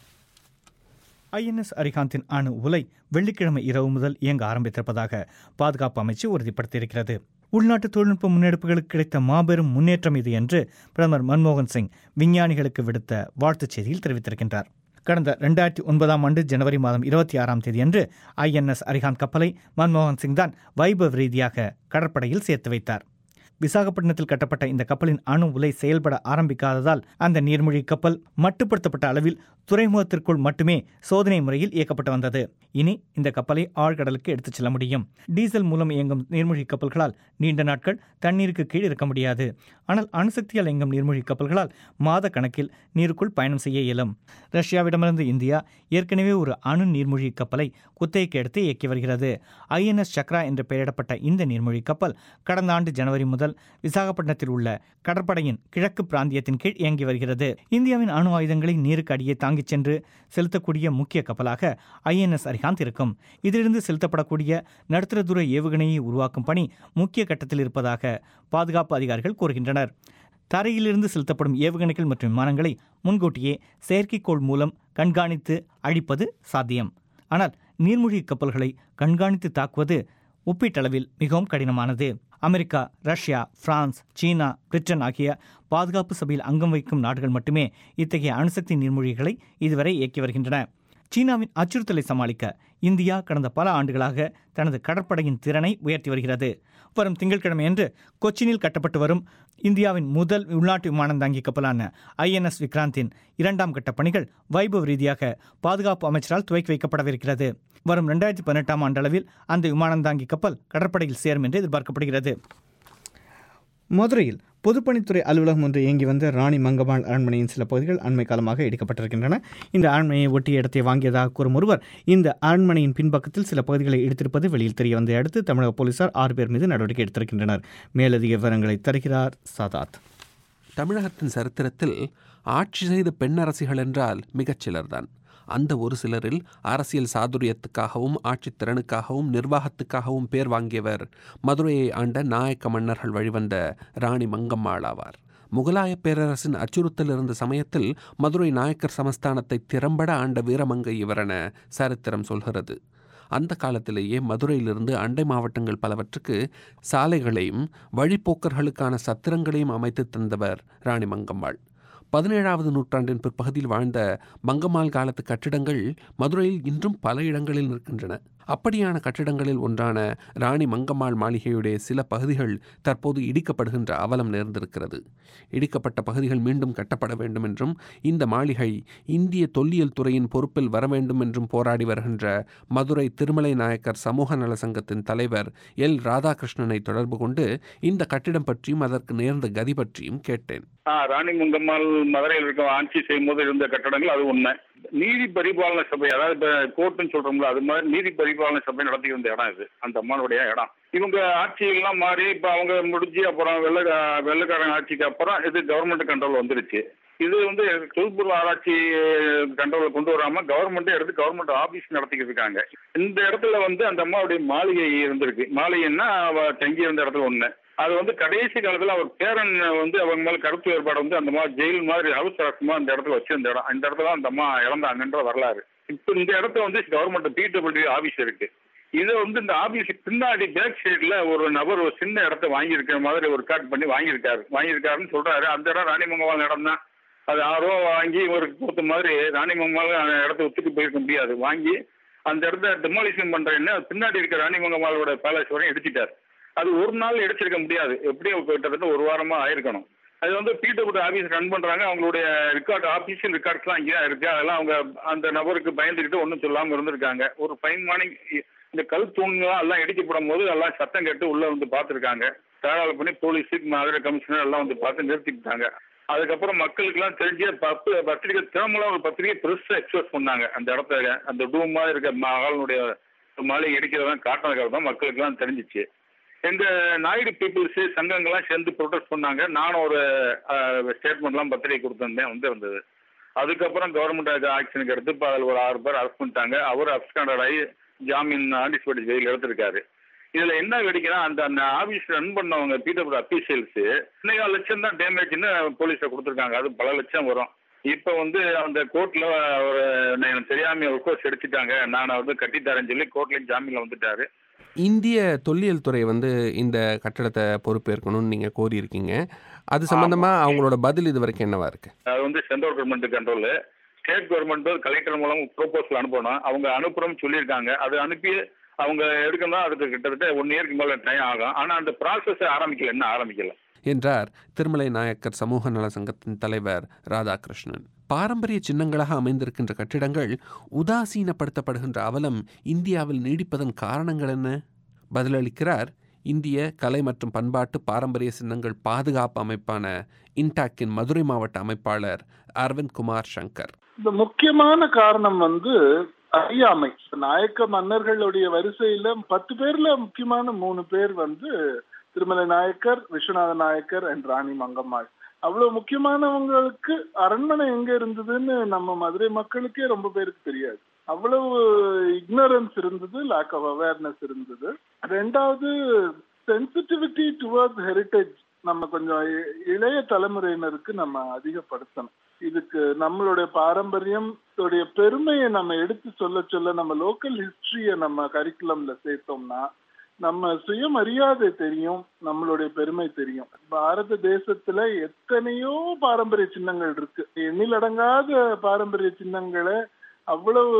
ஐஎன்எஸ் அரிகாந்தின் அணு உலை வெள்ளிக்கிழமை இரவு முதல் இயங்க ஆரம்பித்திருப்பதாக பாதுகாப்பு அமைச்சு உறுதிப்படுத்தியிருக்கிறது உள்நாட்டு தொழில்நுட்ப முன்னெடுப்புகளுக்கு கிடைத்த மாபெரும் முன்னேற்றம் இது என்று பிரதமர் மன்மோகன் சிங் விஞ்ஞானிகளுக்கு விடுத்த வாழ்த்துச் செய்தியில் தெரிவித்திருக்கின்றார் கடந்த ரெண்டாயிரத்தி ஒன்பதாம் ஆண்டு ஜனவரி மாதம் இருபத்தி ஆறாம் தேதியன்று ஐஎன்எஸ் அரிகாந்த் கப்பலை மன்மோகன் சிங் தான் வைபவ் ரீதியாக கடற்படையில் சேர்த்து வைத்தார் விசாகப்பட்டினத்தில் கட்டப்பட்ட இந்த கப்பலின் அணு உலை செயல்பட ஆரம்பிக்காததால் அந்த நீர்மூழ்கி கப்பல் மட்டுப்படுத்தப்பட்ட அளவில் துறைமுகத்திற்குள் மட்டுமே சோதனை முறையில் இயக்கப்பட்டு வந்தது இனி இந்த கப்பலை ஆழ்கடலுக்கு எடுத்துச் செல்ல முடியும் டீசல் மூலம் இயங்கும் நீர்மூழ்கி கப்பல்களால் நீண்ட நாட்கள் தண்ணீருக்கு கீழ் இருக்க முடியாது ஆனால் அணுசக்தியால் இயங்கும் நீர்மூழ்கி கப்பல்களால் மாத கணக்கில் நீருக்குள் பயணம் செய்ய இயலும் ரஷ்யாவிடமிருந்து இந்தியா ஏற்கனவே ஒரு அணு நீர்மூழ்கி கப்பலை குத்தகைக்கு எடுத்து இயக்கி வருகிறது ஐஎன்எஸ் சக்ரா என்று பெயரிடப்பட்ட இந்த நீர்மூழ்கி கப்பல் கடந்த ஆண்டு ஜனவரி முதல் விசாகப்பட்டினத்தில் உள்ள கடற்படையின் கிழக்கு பிராந்தியத்தின் கீழ் இயங்கி வருகிறது இந்தியாவின் அணு ஆயுதங்களை நீருக்கு அடியே தாங்கிச் சென்று செலுத்தக்கூடிய முக்கிய கப்பலாக ஐஎன்எஸ் அரிகாந்த் இருக்கும் இதிலிருந்து செலுத்தப்படக்கூடிய நடுத்தர தூர ஏவுகணையை உருவாக்கும் பணி முக்கிய கட்டத்தில் இருப்பதாக பாதுகாப்பு அதிகாரிகள் கூறுகின்றனர் தரையிலிருந்து செலுத்தப்படும் ஏவுகணைகள் மற்றும் விமானங்களை முன்கூட்டியே செயற்கைக்கோள் மூலம் கண்காணித்து அழிப்பது சாத்தியம் ஆனால் நீர்மூழ்கி கப்பல்களை கண்காணித்து தாக்குவது ஒப்பீட்டளவில் மிகவும் கடினமானது America Russia France China Britain ஆகிய பாதுகாப்பு சபையில் அங்கம் வகிக்கும் நாடுகள் மட்டுமே இத்தகைய அணுசக்தி நீர்மூழ்கிகளை இதுவரை இயக்கி வருகின்றன சீனாவின் அச்சுறுத்தலை சமாளிக்க இந்தியா கடந்த பல ஆண்டுகளாக தனது கடற்படையின் திறனை உயர்த்தி வருகிறது வரும் திங்கட்கிழமையன்று கொச்சினில் கட்டப்பட்டு வரும் இந்தியாவின் முதல் உள்நாட்டு விமானம் தாங்கி கப்பலான ஐஎன்எஸ் விக்ராந்தின் இரண்டாம் கட்ட பணிகள் வைபவ் ரீதியாக பாதுகாப்பு அமைச்சரால் துவக்கி வைக்கப்படவிருக்கிறது வரும் ரெண்டாயிரத்தி பதினெட்டாம் ஆண்டளவில் அந்த விமானம் தாங்கி கப்பல் கடற்படையில் சேரும் என்று எதிர்பார்க்கப்படுகிறது மதுரையில் பொதுப்பணித்துறை அலுவலகம் ஒன்று இயங்கி வந்த ராணி மங்கம்மாள் அரண்மனையின் சில பகுதிகள் அண்மை காலமாக இடிக்கப்பட்டிருக்கின்றன இந்த அரண்மனையை ஒட்டிய இடத்தை வாங்கியதாக கூறும் ஒருவர் இந்த அரண்மனையின் பின்பக்கத்தில் சில பகுதிகளை இடித்திருப்பது வெளியில் தெரிய வந்ததை அடுத்து தமிழக போலீசார் ஆறு பேர் மீது நடவடிக்கை எடுத்திருக்கின்றனர் மேலதிக விவரங்களை தருகிறார் சாதாத் தமிழகத்தின் சரித்திரத்தில் ஆட்சி செய்த பெண்ணரசிகள் என்றால் மிகச் சிலர்தான் அந்த ஒரு சிலரில் அரசியல் சாதுரியத்துக்காகவும் ஆட்சித் திறனுக்காகவும் நிர்வாகத்துக்காகவும் பேர் வாங்கியவர் மதுரையை ஆண்ட நாயக்க மன்னர்கள் வழிவந்த ராணி மங்கம்மாள் ஆவார் முகலாய பேரரசின் அச்சுறுத்தல் இருந்த சமயத்தில் மதுரை நாயக்கர் சமஸ்தானத்தை திறம்பட ஆண்ட வீரமங்கை இவரென சரித்திரம் சொல்கிறது அந்த காலத்திலேயே மதுரையிலிருந்து அண்டை மாவட்டங்கள் பலவற்றுக்கு சாலைகளையும் வழிப்போக்கர்களுக்கான சத்திரங்களையும் அமைத்து தந்தவர் ராணி மங்கம்மாள் பதினேழாவது நூற்றாண்டின் பிற்பகுதியில் வாழ்ந்த மங்கம்மாள் காலத்து கட்டிடங்கள் மதுரையில் இன்றும் பல இடங்களில் நிற்கின்றன அப்படியான கட்டிடங்களில் ஒன்றான ராணி மங்கம்மாள் மாளிகையுடைய சில பகுதிகள் தற்போது இடிக்கப்படுகின்ற அவலம் நேர்ந்திருக்கிறது இடிக்கப்பட்ட பகுதிகள் மீண்டும் கட்டப்பட வேண்டும் என்றும் இந்த மாளிகை இந்திய தொல்லியல் துறையின் பொறுப்பில் வர வேண்டும் என்றும் போராடி வருகின்ற மதுரை திருமலை நாயக்கர் சமூக நல சங்கத்தின் தலைவர் எல் ராதாகிருஷ்ணனை தொடர்பு கொண்டு இந்த கட்டிடம் பற்றியும் அதற்கு நேர்ந்த கதி பற்றியும் கேட்டேன் ஆ, ராணி முங்கம்மாள் மதுரையில் இருக்க ஆட்சி செய்யும் போது இருந்த கட்டடங்கள் அது உண்மை நீதி பரிபாலன சபை அதாவது இப்ப கோர்ட்டுன்னு சொல்றோம்ல அது மாதிரி நீதி பரிபாலன சபை நடத்தி வந்த இடம் இது அந்த அம்மானுடைய இடம் இவங்க ஆட்சியெல்லாம் மாறி இப்ப அவங்க முடிஞ்சு அப்புறம் வெள்ள வெள்ளக்காரங்க ஆட்சிக்கு அப்புறம் இது கவர்மெண்ட் கண்ட்ரோல் வந்துருச்சு இது வந்து தொல்பொருள் ஆராய்ச்சி கண்ட்ரோல் கொண்டு வராம கவர்மெண்ட் எடுத்து கவர்மெண்ட் ஆபீஸ் நடத்திக்கிட்டு இருக்காங்க இந்த இடத்துல வந்து அந்த அம்மாவுடைய மாளிகை இருந்திருக்கு மாளிகைன்னா அவ தங்கி இருந்த இடத்துல ஒண்ணு அது வந்து கடைசி காலத்துல அவர் பேரன் வந்து அவங்க மேல கருத்து வேறுபாடு வந்து அந்த மாதிரி ஜெயில் மாதிரி ஹவுஸ் அரெஸ்ட்மா அந்த இடத்துல வச்சிருந்த இடம் அந்த இடத்துல அந்த அம்மா இறந்தாங்கன்ற வரலாறு இப்ப இந்த இடத்துல வந்து கவர்மெண்ட் பிடபிள்யூ ஆபீஸ் இருக்கு இது வந்து இந்த ஆபீஸுக்கு பின்னாடி பேக் சைடுல ஒரு நபர் ஒரு சின்ன இடத்த வாங்கியிருக்கிற மாதிரி ஒரு ரெக்கார்ட் பண்ணி வாங்கியிருக்காரு வாங்கியிருக்காருன்னு சொல்றாரு அந்த இடம் ராணிமங்கலம் இடம் தான் அது ஆறு ரூபா வாங்கி ஒரு கூத்து மாதிரி ராணிமங்கலம் அந்த இடத்த ஒத்துட்டு போயிருக்க முடியாது வாங்கி அந்த இடத்த டெமாலிஷன் பண்றேன்னு பின்னாடி இருக்க ராணிமங்கமாலோட பேலஸ் வரையும் இடிச்சிட்டாரு அது ஒரு நாள் எடுத்திருக்க முடியாது எப்படியும் கிட்டத்தட்ட ஒரு வாரமா ஆயிருக்கணும் அது வந்து பிடபிள்யூ ஆபீஸ் ரன் பண்றாங்க அவங்களுடைய ரெக்கார்டு ஆபீஷியல் ரெக்கார்ட்ஸ்லாம் இங்கே இருக்கு அதெல்லாம் அவங்க அந்த நபருக்கு பயந்துக்கிட்டு ஒன்றும் சொல்லாம இருந்திருக்காங்க ஒரு ஃபைன் மார்னிங் இந்த கல் தூண்லாம் எல்லாம் இடிக்கப்படும் போது எல்லாம் சத்தம் கேட்டு உள்ள வந்து பார்த்துருக்காங்க தகவல் பண்ணி போலீஸு மதுரை கமிஷனர் எல்லாம் வந்து பார்த்து நிறுத்திட்டாங்க அதுக்கப்புறம் மக்களுக்கு எல்லாம் தெரிஞ்ச பத்து பத்திரிகை தினமலா ஒரு பத்திரிகை பெருசா எக்ஸ்பிரஸ் பண்ணாங்க அந்த இடத்த அந்த டூம் மாதிரி இருக்க மகாலனுடைய மாளிகை இடிக்கிறதெல்லாம் காட்டினதுக்காக தான் மக்களுக்கு எல்லாம் தெரிஞ்சிச்சு எங்க நாயுடு பீப்புள்ஸ் சங்கங்கள்லாம் சேர்ந்து ப்ரொடெஸ்ட் பண்ணாங்க நானும் ஒரு ஸ்டேட்மெண்ட்லாம் பத்திரிகை கொடுத்திருந்தேன் வந்து இருந்தது அதுக்கப்புறம் கவர்மெண்ட் ஆக்ஷனுக்கு எடுத்து இப்போ அதில் ஒரு ஆறு பேர் அரெஸ்ட் பண்ணிட்டாங்க அவர் அப்ஸ்காண்டட் ஆகி ஜாமீன் ஆண்டிஸ்பேட் ஜெயில் எடுத்திருக்காரு இதுல என்ன வெடிக்கிறா அந்த அந்த ஆபீஸ் ரன் பண்ணவங்க பிடபிள்யூ அபிஷியல்ஸ் இன்னைக்கு லட்சம் தான் டேமேஜ்னு போலீஸை கொடுத்துருக்காங்க அது பல லட்சம் வரும் இப்போ வந்து அந்த கோர்ட்ல ஒரு எனக்கு தெரியாம ஒரு கோர்ஸ் எடுத்துட்டாங்க நான் வந்து கட்டித்தரேன்னு சொல்லி கோர்ட்ல ஜாமீன்ல வந்துட்டாரு இந்திய தொல்லியல் துறை வந்து இந்த கட்டடத்தை பொறுப்பேற்கணும்னு நீங்கள் கோரியிருக்கீங்க அது சம்பந்தமாக அவங்களோட பதில் இது வரைக்கும் என்னவா இருக்கு அது வந்து central government control state government collector மூலம் ப்ரோபோசல் அனுப்பணும் அவங்க அனுப்புறோம்னு சொல்லியிருக்காங்க அது அனுப்பி அவங்க எடுக்கணும் அதுக்கு கிட்டத்தட்ட ஒன் இயர்க்கு மேலே டைம் ஆகும் ஆனால் அந்த ப்ராசஸ் ஆரம்பிக்கல என்ன ஆரம்பிக்கல என்றார் திருமலை நாயக்கர் சமூக நல சங்கத்தின் தலைவர் ராதாகிருஷ்ணன் பாரம்பரிய சின்னங்களாக அமைந்திருக்கின்ற கட்டிடங்கள் உதாசீனப்படுத்தப்படுகின்ற அவலம் இந்தியாவில் நீடிப்பதன் காரணங்கள் என்ன பதிலளிக்கிறார் இந்திய கலை மற்றும் பண்பாட்டு பாரம்பரிய சின்னங்கள் பாதுகாப்பு அமைப்பான இன்டாக்கின் மதுரை மாவட்ட அமைப்பாளர் அரவிந்த் குமார் சங்கர் இந்த முக்கியமான காரணம் வந்து அறியாமை நாயக்க மன்னர்களுடைய வரிசையில பத்து பேர்ல முக்கியமான மூணு பேர் வந்து திருமலை நாயக்கர் விஸ்வநாத நாயக்கர் அண்ட் ராணி மங்கம்மாள் அவ்வளவு முக்கியமானவங்களுக்கு அரண்மனை எங்க இருந்ததுன்னு நம்ம மதுரை மக்களுக்கே ரொம்ப பேருக்கு தெரியாது அவ்வளவு இக்னரன்ஸ் இருந்தது லேக் ஆஃப் அவேர்னஸ் இருந்தது ரெண்டாவது சென்சிட்டிவிட்டி டுவர்ட்ஸ் ஹெரிட்டேஜ் நம்ம கொஞ்சம் இளைய தலைமுறையினருக்கு நம்ம அதிகப்படுத்தணும் இதுக்கு நம்மளுடைய பாரம்பரியம் பெருமையை நம்ம எடுத்து சொல்ல சொல்ல நம்ம லோக்கல் ஹிஸ்டரிய நம்ம கரிக்குலம்ல சேர்த்தோம்னா நம்ம சுயமரியாதை தெரியும் நம்மளுடைய பெருமை தெரியும் பாரத தேசத்துல எத்தனையோ பாரம்பரிய சின்னங்கள் இருக்கு எண்ணிலடங்காத பாரம்பரிய சின்னங்களை அவ்வளவு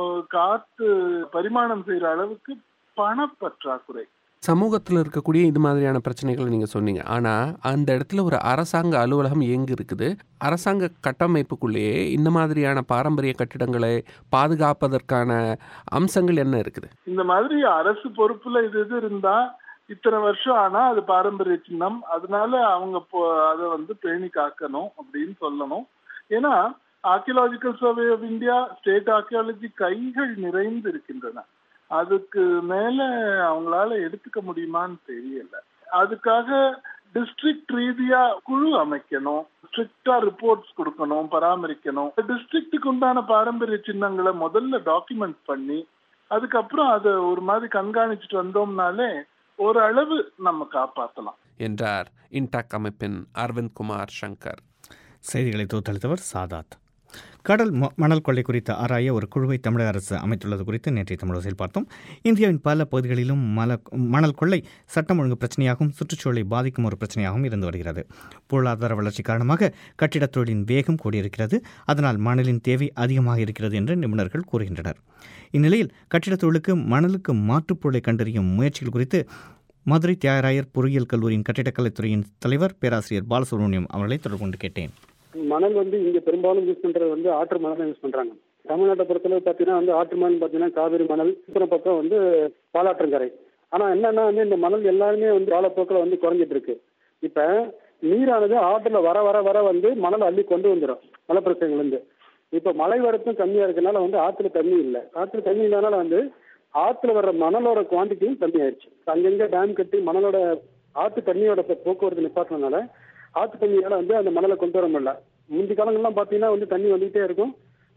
காத்து பரிமாணம் செய்யற அளவுக்கு பணப்பற்றாக்குறை சமூகத்தில் இருக்கக்கூடிய இது மாதிரியான பிரச்சனைகளை நீங்கள் சொன்னீங்க ஆனால் அந்த இடத்துல ஒரு அரசாங்க அலுவலகம் எங்கே இருக்குது அரசாங்க கட்டமைப்புக்குள்ளேயே இந்த மாதிரியான பாரம்பரிய கட்டிடங்களை பாதுகாப்பதற்கான அம்சங்கள் என்ன இருக்குது இந்த மாதிரி அரசு பொறுப்புல இது இது இருந்தா இத்தனை வருஷம் ஆனா அது பாரம்பரிய சின்னம் அதனால அவங்க அதை வந்து பேணி காக்கணும் அப்படின்னு சொல்லணும் ஏன்னா archaeological survey of India state archaeology கைகள் நிறைந்து இருக்கின்றன அதுக்கு மேல அவங்களால எடுத்துக்க முடியுமான்னு தெரியல அதுக்காக டிஸ்ட்ரிக்ட் ரீதியா குழு அமைக்கணும் ஸ்ட்ரிக்டா ரிப்போர்ட்ஸ் கொடுக்கணும் பராமரிக்கணும் டிஸ்ட்ரிக்ட்டுக்கு உண்டான பாரம்பரிய சின்னங்களை முதல்ல டாக்குமெண்ட் பண்ணி அதுக்கப்புறம் அதை ஒரு மாதிரி கண்காணிச்சுட்டு வந்தோம்னாலே ஓரளவு நம்ம காப்பாற்றலாம் என்றார் இன்டாக் அமைப்பின் அரவிந்த் குமார் சங்கர் செய்திகளை தோத்தளித்தவர் சாதாத் கடல் மணல் கொள்ளை குறித்த ஆராய ஒரு குழுவை தமிழக அரசு அமைத்துள்ளது குறித்து நேற்றைய தமிழகத்தில் பார்த்தோம் இந்தியாவின் பல பகுதிகளிலும் மல மணல் கொள்ளை சட்டம் ஒழுங்கு பிரச்சனையாகவும் சுற்றுச்சூழலை பாதிக்கும் ஒரு பிரச்சனையாகவும் இருந்து வருகிறது பொருளாதார வளர்ச்சி காரணமாக கட்டிடத் தொழிலின் வேகம் கூடியிருக்கிறது அதனால் மணலின் தேவை அதிகமாக இருக்கிறது என்று நிபுணர்கள் கூறுகின்றனர் இந்நிலையில் கட்டிடத் தொழிலுக்கு மணலுக்கு மாற்றுப் பொருளை கண்டறியும் முயற்சிகள் குறித்து மதுரை தியாகராயர் பொறியியல் கல்லூரியின் கட்டிடக்கலைத்துறையின் தலைவர் பேராசிரியர் பாலசுப்ரமணியம் அவர்களை தொடர்பு கொண்டு கேட்டேன் மணல் வந்து இங்க பெரும்பாலும் யூஸ் பண்றது வந்து ஆற்று மணல் தான் யூஸ் பண்றாங்க தமிழ்நாட்டை பொறுத்தளவு பார்த்தீங்கன்னா வந்து ஆற்று மணல் பார்த்தீங்கன்னா காவிரி மணல் அப்புறம் பக்கம் வந்து பாலாற்றங்கரை ஆனா என்னன்னா வந்து இந்த மணல் எல்லாருமே வந்து காலப்போக்கில் வந்து குறைஞ்சிட்டு இருக்கு இப்ப நீரானது ஆற்றுல வர வர வர வந்து மணல் அள்ளி கொண்டு வந்துடும் மலைப்பிரசங்கள்லேருந்து இப்ப மழை வரத்தும் கம்மியா இருக்கனால வந்து ஆற்றுல தண்ணி இல்லை ஆற்றுல தண்ணி இல்லாதனால வந்து ஆற்றுல வர்ற மணலோட குவான்டிட்டியும் கம்மி ஆயிடுச்சு அங்கங்க டேம் கட்டி மணலோட ஆற்று தண்ணியோட போக்குவரத்து நிப்பாட்டினால ஆற்று தண்ணியால வந்து அந்த மணலை கொண்டு வர முடியல முந்தி காலங்கள்லாம் பார்த்தீங்கன்னா வந்து தண்ணி வந்துகிட்டே இருக்கும்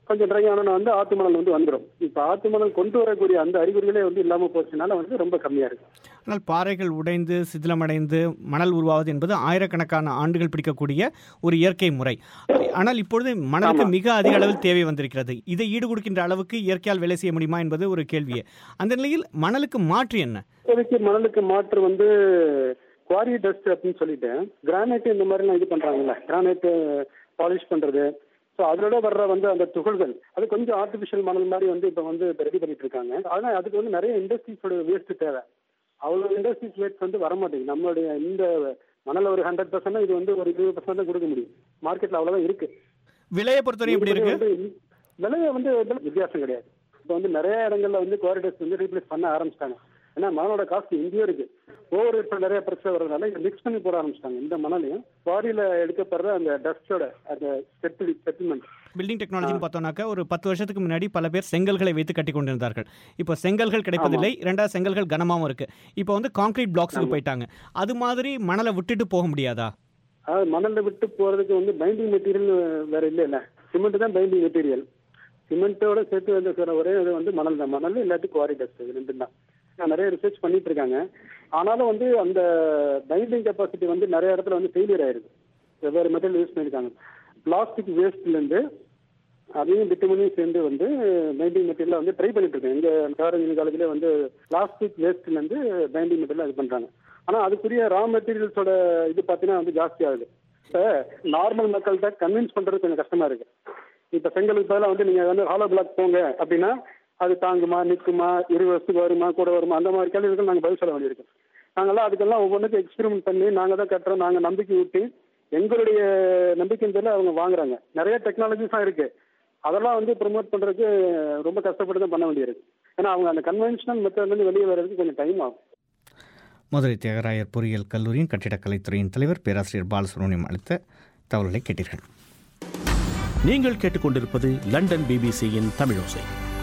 கொஞ்சம் ட்ரை ஆனோன்னா வந்து ஆத்து மணல் வந்து வந்துடும் இப்போ ஆத்து மணல் கொண்டு வரக்கூடிய அந்த அறிகுறிகளே வந்து இல்லாமல் போச்சுனால வந்து ரொம்ப கம்மியாக இருக்கு ஆனால் பாறைகள் உடைந்து சிதிலமடைந்து மணல் உருவாவது என்பது ஆயிரக்கணக்கான ஆண்டுகள் பிடிக்கக்கூடிய ஒரு இயற்கை முறை ஆனால் இப்பொழுது மணலுக்கு மிக அதிக அளவில் தேவை வந்திருக்கிறது இதை ஈடு கொடுக்கின்ற அளவுக்கு இயற்கையால் வேலை செய்ய முடியுமா என்பது ஒரு கேள்வியே அந்த நிலையில் மணலுக்கு மாற்று என்ன இப்போதைக்கு மணலுக்கு மாற்று வந்து குவாரி டஸ்ட் அப்படின்னு சொல்லிட்டு கிரானைட் இந்த மாதிரிலாம் இது பண்றாங்கல்ல கிரானைட் பாலிஷ் பண்றது ஸோ அதோட வர்ற வந்து அந்த துகள்கள் அது கொஞ்சம் ஆர்டிஃபிஷியல் மணல் மாதிரி வந்து இப்போ வந்து ரெடி பண்ணிட்டு இருக்காங்க ஆனால் அதுக்கு வந்து நிறைய இண்டஸ்ட்ரீஸோட வேஸ்ட் தேவை அவ்வளோ இண்டஸ்ட்ரீஸ் வேஸ்ட் வந்து வர மாட்டேங்குது நம்மளுடைய இந்த மணல் ஒரு ஹண்ட்ரட் பர்சன்ட் இது வந்து ஒரு இருபது பர்சன்ட் தான் கொடுக்க முடியும் மார்க்கெட்ல அவ்வளோதான் இருக்கு விலையை பொறுத்தவரை எப்படி இருக்கு வந்து விலையை வந்து வித்தியாசம் கிடையாது இப்போ வந்து நிறைய இடங்கள்ல வந்து குவாரிடர்ஸ் வந்து ரீப்ளேஸ் பண்ண ஆரம்பிச்சிட்டாங்க ஏன்னா மணலோட காஸ்ட் இங்கேயும் இருக்கு ஓவர் இப்போ நிறைய பிரச்சனை வர்றதுனால இதை மிக்ஸ் பண்ணி போட ஆரம்பிச்சிட்டாங்க இந்த மணலையும் குவாரியில எடுக்கப்படுற அந்த டஸ்டோட அந்த செட்டில் செட்டில்மெண்ட் பில்டிங் டெக்னாலஜின்னு பார்த்தோம்னாக்கா ஒரு பத்து வருஷத்துக்கு முன்னாடி பல பேர் செங்கல்களை வைத்து கட்டி கொண்டிருந்தார்கள் இப்போ செங்கல்கள் கிடைப்பதில்லை இரண்டாவது செங்கல்கள் கனமாகவும் இருக்கு இப்போ வந்து கான்கிரீட் பிளாக்ஸுக்கு போயிட்டாங்க அது மாதிரி மணலை விட்டுட்டு போக முடியாதா அதாவது மணல்ல விட்டு போறதுக்கு வந்து பைண்டிங் மெட்டீரியல் வேற இல்லை இல்ல சிமெண்ட் தான் பைண்டிங் மெட்டீரியல் சிமெண்ட்டோட சேர்த்து வந்து சில ஒரே இது வந்து மணல் தான் மணல் இல்லாட்டி குவாரி டஸ்ட் இது ரெண்டும் தான் நான் நிறைய ரிசர்ச் பண்ணிட்டு இருக்காங்க ஆனாலும் வந்து அந்த பைண்டிங் கெப்பாசிட்டி வந்து நிறைய இடத்துல வந்து ஃபெயிலியர் ஆயிருக்கு வெவ்வேறு மெட்டீரியல் யூஸ் பண்ணியிருக்காங்க பிளாஸ்டிக் வேஸ்ட்லேருந்து அதையும் விட்டமினையும் சேர்ந்து வந்து பைண்டிங் மெட்டீரியல் வந்து ட்ரை பண்ணிட்டு இருக்கேன் எங்க காரஞ்சலி காலேஜ்ல வந்து பிளாஸ்டிக் வேஸ்ட்ல இருந்து பைண்டிங் மெட்டீரியல் இது பண்றாங்க ஆனா அதுக்குரிய ரா மெட்டீரியல்ஸோட இது பார்த்தீங்கன்னா வந்து ஜாஸ்தி ஆகுது இப்போ நார்மல் மக்கள்கிட்ட கன்வின்ஸ் பண்றது கொஞ்சம் கஷ்டமா இருக்கு இப்ப செங்கலுக்கு பதிலாக வந்து நீங்க வந்து ஹாலோ பிளாக் போங்க அப்படின்னா அது தாங்குமா நிற்குமா இரு வருஷத்துக்கு வருமா கூட வருமா அந்த மாதிரி கேள்விகள் நாங்கள் பதில் சொல்ல வேண்டியிருக்கு நாங்கெல்லாம் அதுக்கெல்லாம் ஒவ்வொன்றுக்கும் எக்ஸ்பெரிமெண்ட் பண்ணி நாங்கள் தான் கட்டுறோம் நாங்கள் நம்பிக்கை ஊட்டி எங்களுடைய நம்பிக்கையின் பேரில் அவங்க வாங்குறாங்க நிறைய டெக்னாலஜிஸாக இருக்கு அதெல்லாம் வந்து ப்ரொமோட் பண்றதுக்கு ரொம்ப கஷ்டப்பட்டு தான் பண்ண வேண்டியிருக்கு ஏன்னா அவங்க அந்த கன்வென்ஷனல் மெத்தட்லேருந்து வெளியே வர்றதுக்கு கொஞ்சம் டைம் ஆகும் மதுரை தியாகராயர் பொறியியல் கல்லூரியின் கட்டிடக்கலைத்துறையின் தலைவர் பேராசிரியர் பாலசுப்ரமணியம் அளித்த தகவல்களை கேட்டீர்கள் நீங்கள் கேட்டுக்கொண்டிருப்பது லண்டன் பிபிசியின் தமிழோசை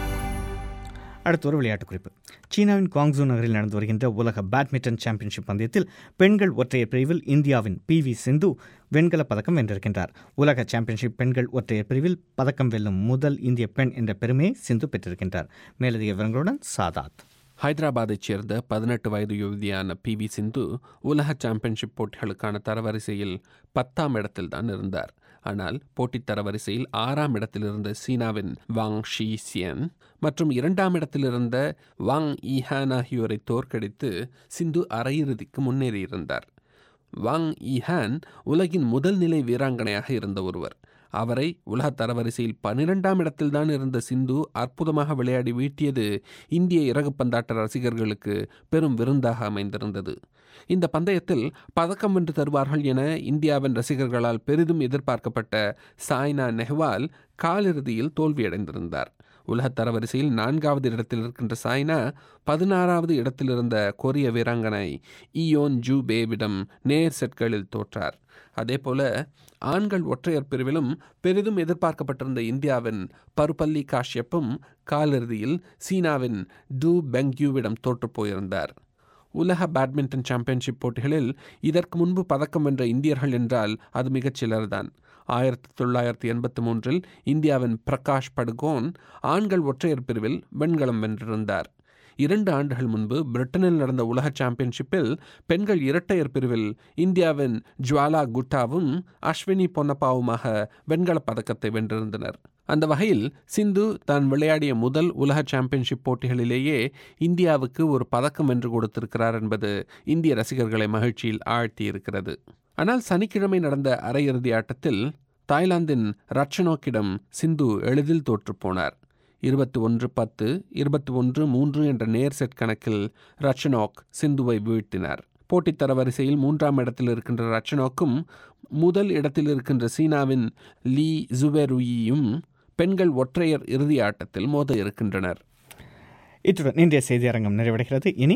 அடுத்த ஒரு விளையாட்டுக் குறிப்பு சீனாவின் குவாங்சூ நகரில் நடந்து வருகின்ற உலக பேட்மிண்டன் சாம்பியன்ஷிப் பந்தயத்தில் பெண்கள் ஒற்றையர் பிரிவில் இந்தியாவின் பி வி சிந்து வெண்கலப் பதக்கம் வென்றிருக்கின்றார் உலக சாம்பியன்ஷிப் பெண்கள் ஒற்றையர் பிரிவில் பதக்கம் வெல்லும் முதல் இந்திய பெண் என்ற பெருமையை சிந்து பெற்றிருக்கின்றார் மேலதிக விவரங்களுடன் சாதாத் ஹைதராபாத்தைச் சேர்ந்த பதினெட்டு வயது யுவதியான பி வி சிந்து உலக சாம்பியன்ஷிப் போட்டிகளுக்கான தரவரிசையில் பத்தாம் இடத்தில்தான் இருந்தார் ஆனால் போட்டித் தரவரிசையில் ஆறாம் இடத்தில் இருந்த சீனாவின் வாங் ஷி சியன் மற்றும் இரண்டாம் இடத்தில் இருந்த வாங் ஈஹான் ஆகியோரை தோற்கடித்து சிந்து அரையிறுதிக்கு முன்னேறியிருந்தார் வாங் ஈஹான் உலகின் முதல் நிலை வீராங்கனையாக இருந்த ஒருவர் அவரை உலக தரவரிசையில் பனிரெண்டாம் இடத்தில்தான் இருந்த சிந்து அற்புதமாக விளையாடி வீட்டியது இந்திய இறகுப்பந்தாட்ட ரசிகர்களுக்கு பெரும் விருந்தாக அமைந்திருந்தது இந்த பந்தயத்தில் பதக்கம் வென்று தருவார்கள் என இந்தியாவின் ரசிகர்களால் பெரிதும் எதிர்பார்க்கப்பட்ட சாய்னா நெஹ்வால் காலிறுதியில் தோல்வியடைந்திருந்தார் உலக தரவரிசையில் நான்காவது இடத்தில் இருக்கின்ற சாய்னா பதினாறாவது இடத்தில் இருந்த கொரிய வீராங்கனை இயோன் ஜூ பேவிடம் நேர் செட்களில் தோற்றார் அதேபோல ஆண்கள் ஒற்றையர் பிரிவிலும் பெரிதும் எதிர்பார்க்கப்பட்டிருந்த இந்தியாவின் பருப்பள்ளி காஷ்யப்பும் காலிறுதியில் சீனாவின் டூ பெங்யூவிடம் தோற்றுப் போயிருந்தார் உலக பேட்மிண்டன் சாம்பியன்ஷிப் போட்டிகளில் இதற்கு முன்பு பதக்கம் வென்ற இந்தியர்கள் என்றால் அது மிகச் சிலர்தான் ஆயிரத்தி தொள்ளாயிரத்தி எண்பத்தி மூன்றில் இந்தியாவின் பிரகாஷ் படுகோன் ஆண்கள் ஒற்றையர் பிரிவில் வெண்கலம் வென்றிருந்தார் இரண்டு ஆண்டுகள் முன்பு பிரிட்டனில் நடந்த உலக சாம்பியன்ஷிப்பில் பெண்கள் இரட்டையர் பிரிவில் இந்தியாவின் ஜுவாலா குட்டாவும் அஸ்வினி பொன்னப்பாவுமாக வெண்கலப் பதக்கத்தை வென்றிருந்தனர் அந்த வகையில் சிந்து தான் விளையாடிய முதல் உலக சாம்பியன்ஷிப் போட்டிகளிலேயே இந்தியாவுக்கு ஒரு பதக்கம் வென்று கொடுத்திருக்கிறார் என்பது இந்திய ரசிகர்களை மகிழ்ச்சியில் ஆழ்த்தியிருக்கிறது ஆனால் சனிக்கிழமை நடந்த அரையிறுதி ஆட்டத்தில் தாய்லாந்தின் ரட்சனோக்கிடம் சிந்து எளிதில் தோற்றுப்போனார் இருபத்தி ஒன்று பத்து இருபத்தி ஒன்று மூன்று என்ற நேர் செட் கணக்கில் ரட்சனோக் சிந்துவை வீழ்த்தினார் போட்டித் தரவரிசையில் மூன்றாம் இடத்தில் இருக்கின்ற ரட்சனோக்கும் முதல் இடத்தில் இருக்கின்ற சீனாவின் லீ ஜுவெருயியும் பெண்கள் ஒற்றையர் இறுதி ஆட்டத்தில் மோத இருக்கின்றனர் இத்துடன் இன்றைய செய்தி அரங்கம் நிறைவடைகிறது இனி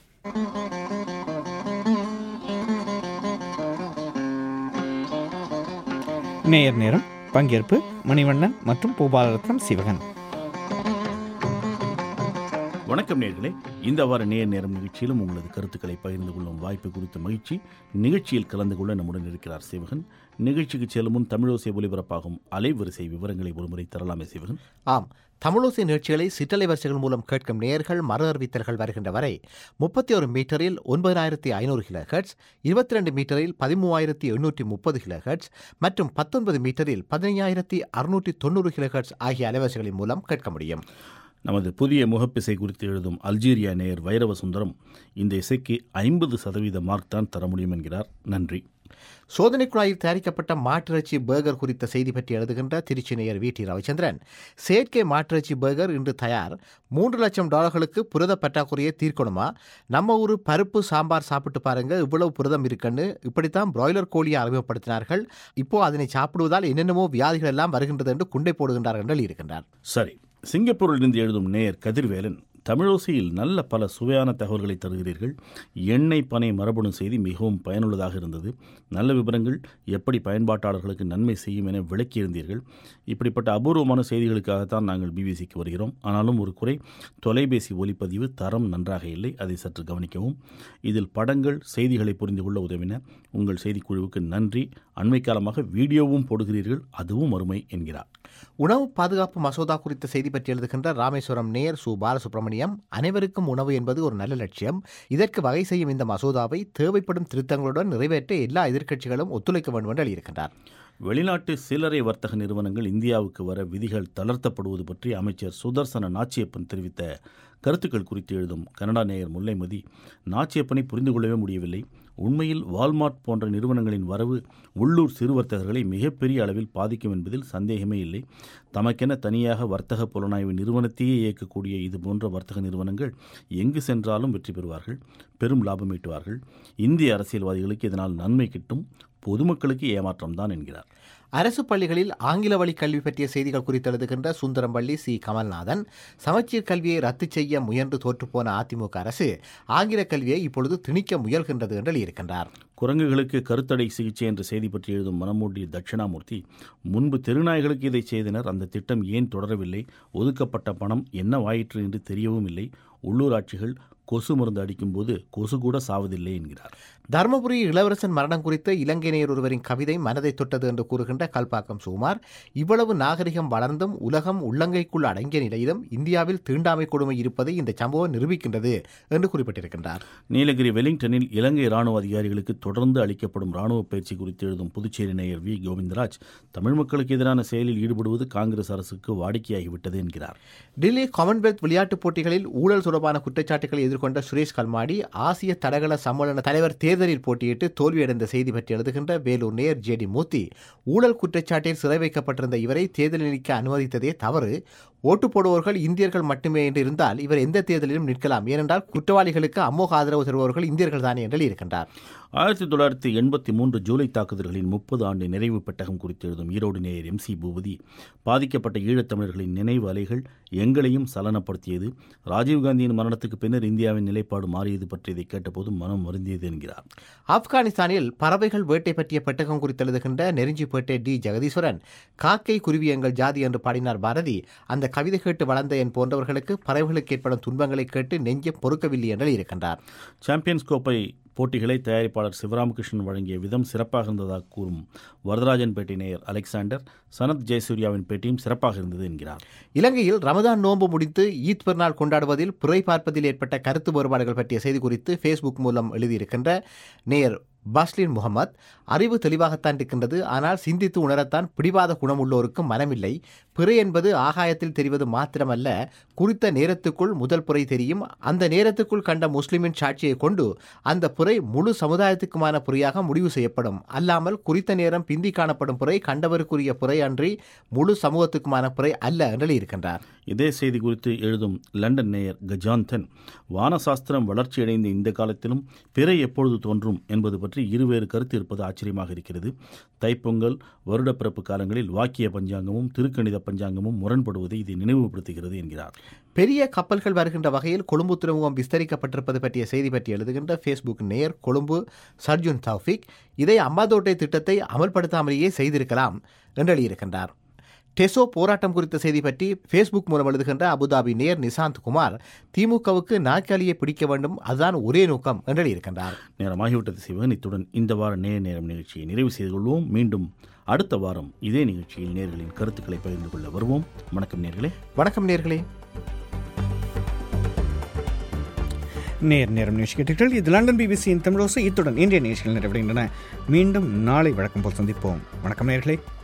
நேயர் நேரம் பங்கேற்பு மணிவண்ணன் மற்றும் பூபாலரத்னம் சிவகன் வணக்கம் நேர்களே இந்த வார நேர் நேரம் நிகழ்ச்சியிலும் உங்களது கருத்துக்களை பகிர்ந்து கொள்ளும் வாய்ப்பு குறித்த மகிழ்ச்சி நிகழ்ச்சியில் கலந்து கொள்ள நம்முடன் இருக்கிறார் சிவகன் நிகழ்ச்சிக்கு செல்லும் முன் தமிழோசை ஒலிபரப்பாகும் அலைவரிசை விவரங்களை ஒருமுறை தரலாமே சிவகன் ஆம் தமிழோசை நிகழ்ச்சிகளை சிற்றலை வரிசைகள் மூலம் கேட்கும் நேயர்கள் மறு அறிவித்தல்கள் வருகின்ற வரை முப்பத்தி ஒரு மீட்டரில் ஒன்பதாயிரத்தி ஐநூறு கிலோ ஹெர்ட்ஸ் இருபத்தி ரெண்டு மீட்டரில் பதிமூவாயிரத்தி எண்ணூற்றி முப்பது கிலோ ஹெர்ட்ஸ் மற்றும் பத்தொன்பது மீட்டரில் பதினையாயிரத்தி அறுநூற்றி தொண்ணூறு கிலோ ஹெர்ட்ஸ் ஆகிய அலைவரிசைகளின் மூலம் கேட்க முடியும் நமது புதிய முகப்பிசை குறித்து எழுதும் அல்ஜீரியா நேயர் வைரவ சுந்தரம் இந்த இசைக்கு ஐம்பது சதவீத மார்க் தான் தர முடியும் என்கிறார் நன்றி சோதனை குழாயில் தயாரிக்கப்பட்ட மாட்டிறைச்சி பர்கர் குறித்த செய்தி பற்றி எழுதுகின்ற திருச்சி நேயர் வி டி ரவிச்சந்திரன் செயற்கை மாட்டிறைச்சி பர்கர் இன்று தயார் மூன்று லட்சம் டாலர்களுக்கு புரத பற்றாக்குறையை தீர்க்கணுமா நம்ம ஊர் பருப்பு சாம்பார் சாப்பிட்டு பாருங்க இவ்வளவு புரதம் இருக்குன்னு இப்படித்தான் பிராய்லர் கோழியை அறிமுகப்படுத்தினார்கள் இப்போ அதனை சாப்பிடுவதால் என்னென்னமோ வியாதிகள் எல்லாம் வருகின்றது என்று குண்டை போடுகின்றார்கள் என்று இருக்கின்றார் சரி சிங்கப்பூரிலிருந்து எழுதும் நேயர் கதிர்வேலன் தமிழோசையில் நல்ல பல சுவையான தகவல்களை தருகிறீர்கள் எண்ணெய் பனை மரபணு செய்தி மிகவும் பயனுள்ளதாக இருந்தது நல்ல விவரங்கள் எப்படி பயன்பாட்டாளர்களுக்கு நன்மை செய்யும் என விளக்கியிருந்தீர்கள் இப்படிப்பட்ட அபூர்வமான செய்திகளுக்காகத்தான் நாங்கள் பிபிசிக்கு வருகிறோம் ஆனாலும் ஒரு குறை தொலைபேசி ஒலிப்பதிவு தரம் நன்றாக இல்லை அதை சற்று கவனிக்கவும் இதில் படங்கள் செய்திகளை புரிந்து கொள்ள உதவின உங்கள் செய்திக்குழுவுக்கு நன்றி அண்மை காலமாக வீடியோவும் போடுகிறீர்கள் அதுவும் அருமை என்கிறார் உணவு பாதுகாப்பு மசோதா குறித்த செய்தி பற்றி எழுதுகின்ற ராமேஸ்வரம் நேர் சு பாலசுப்ரமணியம் அனைவருக்கும் உணவு என்பது ஒரு நல்ல லட்சியம் இதற்கு வகை செய்யும் இந்த மசோதாவை தேவைப்படும் திருத்தங்களுடன் நிறைவேற்ற எல்லா எதிர்க்கட்சிகளும் ஒத்துழைக்க வேண்டும் என்று எழுதியிருக்கின்றார் வெளிநாட்டு சில்லறை வர்த்தக நிறுவனங்கள் இந்தியாவுக்கு வர விதிகள் தளர்த்தப்படுவது பற்றி அமைச்சர் சுதர்சன நாச்சியப்பன் தெரிவித்த கருத்துக்கள் குறித்து எழுதும் கனடா நேயர் முல்லைமதி நாச்சியப்பனை புரிந்து கொள்ளவே முடியவில்லை உண்மையில் வால்மார்ட் போன்ற நிறுவனங்களின் வரவு உள்ளூர் சிறு வர்த்தகர்களை மிகப்பெரிய அளவில் பாதிக்கும் என்பதில் சந்தேகமே இல்லை தமக்கென தனியாக வர்த்தக புலனாய்வு நிறுவனத்தையே இயக்கக்கூடிய இது போன்ற வர்த்தக நிறுவனங்கள் எங்கு சென்றாலும் வெற்றி பெறுவார்கள் பெரும் லாபம் ஈட்டுவார்கள் இந்திய அரசியல்வாதிகளுக்கு இதனால் நன்மை கிட்டும் பொதுமக்களுக்கு ஏமாற்றம்தான் என்கிறார் அரசு பள்ளிகளில் ஆங்கில வழி கல்வி பற்றிய செய்திகள் குறித்து எழுதுகின்ற சுந்தரம்பள்ளி சி கமல்நாதன் சமச்சீர் கல்வியை ரத்து செய்ய முயன்று தோற்றுப்போன அதிமுக அரசு ஆங்கில கல்வியை இப்பொழுது திணிக்க முயல்கின்றது என்று எழுதியிருக்கின்றார் குரங்குகளுக்கு கருத்தடை சிகிச்சை என்ற செய்தி பற்றி எழுதும் மனமூடி தட்சிணாமூர்த்தி முன்பு தெருநாய்களுக்கு இதை செய்தனர் அந்த திட்டம் ஏன் தொடரவில்லை ஒதுக்கப்பட்ட பணம் என்னவாயிற்று என்று தெரியவும் இல்லை உள்ளூராட்சிகள் கொசு மருந்து அடிக்கும்போது கொசு கூட சாவதில்லை என்கிறார் தருமபுரி இளவரசன் மரணம் குறித்து இலங்கை நேயர் ஒருவரின் கவிதை மனதை தொட்டது என்று கூறுகின்ற கல்பாக்கம் சுகுமார் இவ்வளவு நாகரிகம் வளர்ந்தும் உலகம் உள்ளங்கைக்குள் அடங்கிய நிலையிலும் இந்தியாவில் தீண்டாமை கொடுமை இருப்பதை இந்த சம்பவம் நிரூபிக்கின்றது என்று குறிப்பிட்டிருக்கின்றார் நீலகிரி வெலிங்டனில் இலங்கை ராணுவ அதிகாரிகளுக்கு தொடர்ந்து அளிக்கப்படும் ராணுவ பயிற்சி குறித்து எழுதும் புதுச்சேரி நேயர் வி கோவிந்தராஜ் தமிழ் மக்களுக்கு எதிரான செயலில் ஈடுபடுவது காங்கிரஸ் அரசுக்கு வாடிக்கையாகிவிட்டது என்கிறார் டெல்லி காமன்வெல்த் விளையாட்டுப் போட்டிகளில் ஊழல் தொடர்பான குற்றச்சாட்டுகளை எதிர்கொண்ட சுரேஷ் கல்மாடி ஆசிய தடகள சம்மேளன தலைவர் தேர்தலில் போட்டியிட்டு தோல்வியடைந்த செய்தி பற்றி எழுதுகின்ற வேலூர் நேர் ஜே டி மூர்த்தி ஊழல் குற்றச்சாட்டில் சிறை வைக்கப்பட்டிருந்த இவரை தேர்தலில் நிற்க அனுமதித்ததே தவறு ஓட்டு போடுவோர்கள் இந்தியர்கள் மட்டுமே என்று இருந்தால் இவர் எந்த தேர்தலிலும் நிற்கலாம் ஏனென்றால் குற்றவாளிகளுக்கு அமோக ஆதரவு தருபவர்கள் இந்தியர்கள் தானே என்று இருக்கின்றார் ஆயிரத்தி தொள்ளாயிரத்தி எண்பத்தி மூன்று ஜூலை தாக்குதல்களின் முப்பது ஆண்டு நிறைவு பெட்டகம் குறித்து எழுதும் ஈரோடு நேயர் எம் சி பூபதி பாதிக்கப்பட்ட ஈழத்தமிழர்களின் நினைவு அலைகள் எங்களையும் சலனப்படுத்தியது ராஜீவ்காந்தியின் மரணத்துக்கு பின்னர் இந்தியாவின் நிலைப்பாடு மாறியது பற்றியதை கேட்டபோது மனம் வருந்தியது என்கிறார் ஆப்கானிஸ்தானில் பறவைகள் வேட்டை பற்றிய பெட்டகம் குறித்து எழுதுகின்ற நெருஞ்சிப்பேட்டை டி ஜெகதீஸ்வரன் காக்கை குருவி எங்கள் ஜாதி என்று பாடினார் பாரதி அந்த கவிதை கேட்டு வளர்ந்த என் போன்றவர்களுக்கு பறவைகளுக்கு ஏற்படும் துன்பங்களை கேட்டு நெஞ்சம் பொறுக்கவில்லை என்று இருக்கின்றார் சாம்பியன்ஸ் கோப்பை போட்டிகளை தயாரிப்பாளர் சிவராமகிருஷ்ணன் வழங்கிய விதம் சிறப்பாக இருந்ததாக கூறும் வரதராஜன் பேட்டை நேயர் அலெக்சாண்டர் சனத் ஜெயசூர்யாவின் பேட்டியும் சிறப்பாக இருந்தது என்கிறார் இலங்கையில் ரமதான் நோன்பு முடித்து ஈத் பெருநாள் கொண்டாடுவதில் பிறை பார்ப்பதில் ஏற்பட்ட கருத்து வேறுபாடுகள் பற்றிய செய்தி குறித்து ஃபேஸ்புக் மூலம் எழுதியிருக்கின்ற நேயர் பாஸ்லின் முகமது அறிவு தெளிவாகத்தான் இருக்கின்றது ஆனால் சிந்தித்து உணரத்தான் பிடிவாத குணமுள்ளோருக்கு மனமில்லை பிறை என்பது ஆகாயத்தில் தெரிவது மாத்திரமல்ல குறித்த நேரத்துக்குள் முதல் புறை தெரியும் அந்த நேரத்துக்குள் கண்ட முஸ்லிமின் சாட்சியை கொண்டு அந்த புறை முழு சமுதாயத்துக்குமான புறையாக முடிவு செய்யப்படும் அல்லாமல் குறித்த நேரம் பிந்தி காணப்படும் புறை கண்டவருக்குரிய புறை அன்றி முழு சமூகத்துக்குமான புறை அல்ல என்று இருக்கின்றார் இதே செய்தி குறித்து எழுதும் லண்டன் நேயர் கஜாந்தன் வானசாஸ்திரம் வளர்ச்சியடைந்த இந்த காலத்திலும் பிறை எப்பொழுது தோன்றும் என்பது பற்றி இருவேறு கருத்து இருப்பது ஆச்சரியமாக இருக்கிறது தைப்பொங்கல் வருடப்பிறப்பு காலங்களில் வாக்கிய பஞ்சாங்கமும் திருக்கணித பஞ்சாங்கமும் முரண்படுவதை இது நினைவுபடுத்துகிறது என்கிறார் பெரிய கப்பல்கள் வருகின்ற வகையில் கொழும்பு துறைமுகம் விஸ்தரிக்கப்பட்டிருப்பது பற்றிய செய்தி பற்றி எழுதுகின்ற ஃபேஸ்புக் நேயர் கொழும்பு சர்ஜுன் தௌஃபிக் இதை அம்பாதோட்டை திட்டத்தை அமல்படுத்தாமலேயே செய்திருக்கலாம் என்று எழுதியிருக்கின்றார் டெசோ போராட்டம் குறித்த செய்தி பற்றி ஃபேஸ்புக் மூலம் எழுதுகின்ற அபுதாபி நேர் நிசாந்த் குமார் திமுகவுக்கு நாற்காலியை பிடிக்க வேண்டும் அதுதான் ஒரே நோக்கம் என்று எழுதியிருக்கின்றார் நேரமாகிவிட்டது சிவன் இத்துடன் இந்த வார நேர நேரம் நிகழ்ச்சியை நிறைவு செய்து கொள்வோம் மீண்டும் அடுத்த வாரம் இதே நிகழ்ச்சியில் நேர்களின் கருத்துக்களை பகிர்ந்து கொள்ள வருவோம் வணக்கம் நேர்களே வணக்கம் நேர்களே நேர் நேரம் நிகழ்ச்சி கேட்டீர்கள் இது லண்டன் பிபிசியின் தமிழோசை இத்துடன் இன்றைய நிகழ்ச்சிகள் நிறைவடைகின்றன மீண்டும் நாளை வழக்கம் போல் சந்திப்போம் வணக்கம் நேர்களே